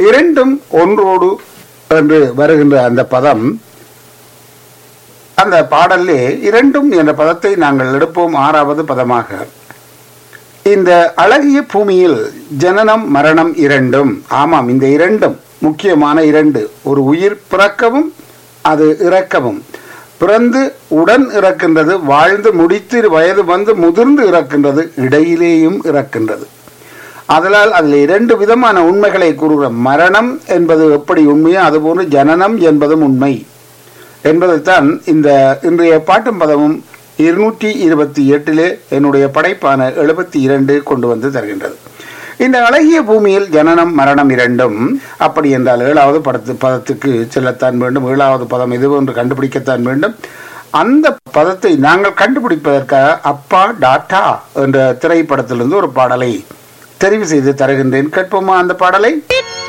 இரண்டும் ஒன்றோடு என்று வருகின்ற அந்த பதம் அந்த பாடலிலே இரண்டும் என்ற பதத்தை நாங்கள் எடுப்போம் ஆறாவது பதமாக இந்த அழகிய பூமியில் ஜனனம் மரணம் இரண்டும் ஆமாம் இந்த இரண்டும் முக்கியமான இரண்டு ஒரு உயிர் பிறக்கவும் அது இறக்கவும் பிறந்து உடன் இறக்கின்றது வாழ்ந்து முடித்து வயது வந்து முதிர்ந்து இறக்கின்றது இடையிலேயும் இறக்கின்றது அதனால் அதில் இரண்டு விதமான உண்மைகளை கூறுகிற மரணம் என்பது எப்படி உண்மையோ அதுபோன்று ஜனனம் என்பதும் உண்மை என்பதைத்தான் இந்த இன்றைய பாட்டும் பதமும் இருநூற்றி இருபத்தி எட்டிலே என்னுடைய படைப்பான எழுபத்தி இரண்டு கொண்டு வந்து தருகின்றது இந்த அழகிய பூமியில் ஜனனம் மரணம் இரண்டும் அப்படி என்றால் ஏழாவது படத்து பதத்துக்கு செல்லத்தான் வேண்டும் ஏழாவது பதம் எது என்று கண்டுபிடிக்கத்தான் வேண்டும் அந்த பதத்தை நாங்கள் கண்டுபிடிப்பதற்காக அப்பா டாட்டா என்ற திரைப்படத்திலிருந்து ஒரு பாடலை தெரிவு செய்து தருகின்றேன் கேட்போமா அந்த பாடலை